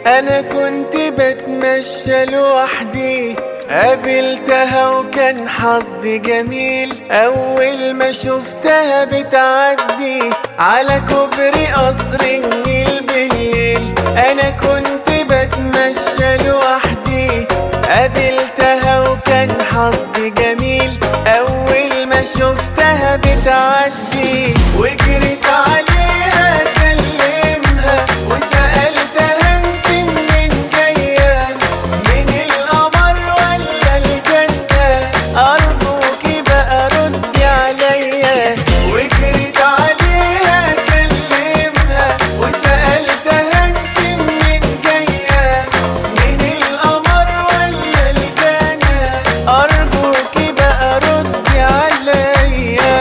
انا كنت بتمشى لوحدي قابلتها وكان حظي جميل اول ما شفتها بتعدي على كوبري قصر النيل بالليل انا كنت بتمشى لوحدي قابلتها وكان حظي جميل اول ما شفتها بتعدي وجريت عليها اكلمها وسالتها انت منين جايه من القمر ولا الجنه ارجوكي بقى ردي عليا وجريت عليها اكلمها وسالتها انت منين جايه من القمر ولا الجنه ارجوكي بقى ردي عليا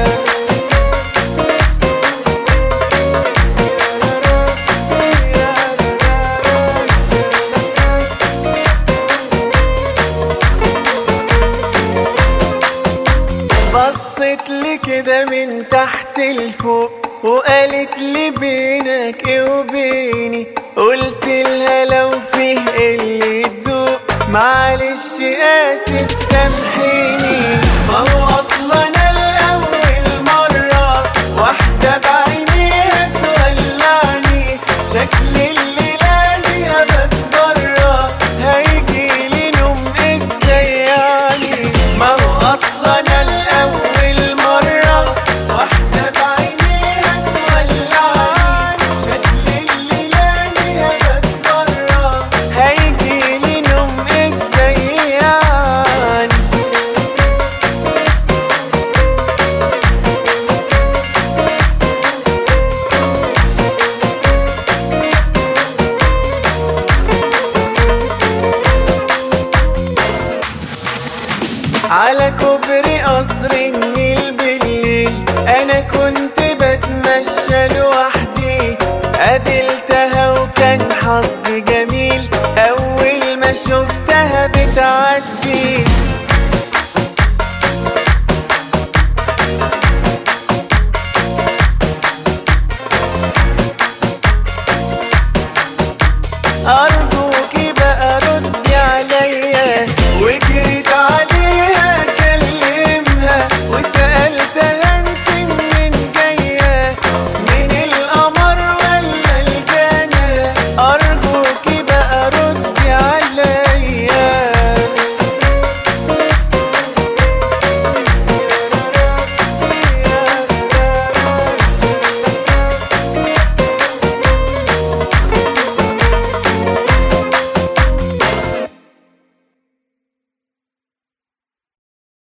بصت لي كده من تحت لفوق وقالت لي بينك ايه وبيني قلت لها لو فيه اللي ذوق معلش اسف سامحيني ما هو اصلا انا الاول مره واحده بعينيها تولعني شكل الليله دي بتبرى هيجيلي نوم ازاي يعني ما هو اصلا انا الاول مره واحده بعينيها تولعني شكل الليله دي بتبرى هيجيلي نوم ازاي يعني على كوبري قصر النيل بالليل انا كنت بتمشى لوحدي قابلتها وكان حظي جميل اول ما شفتها بتعدي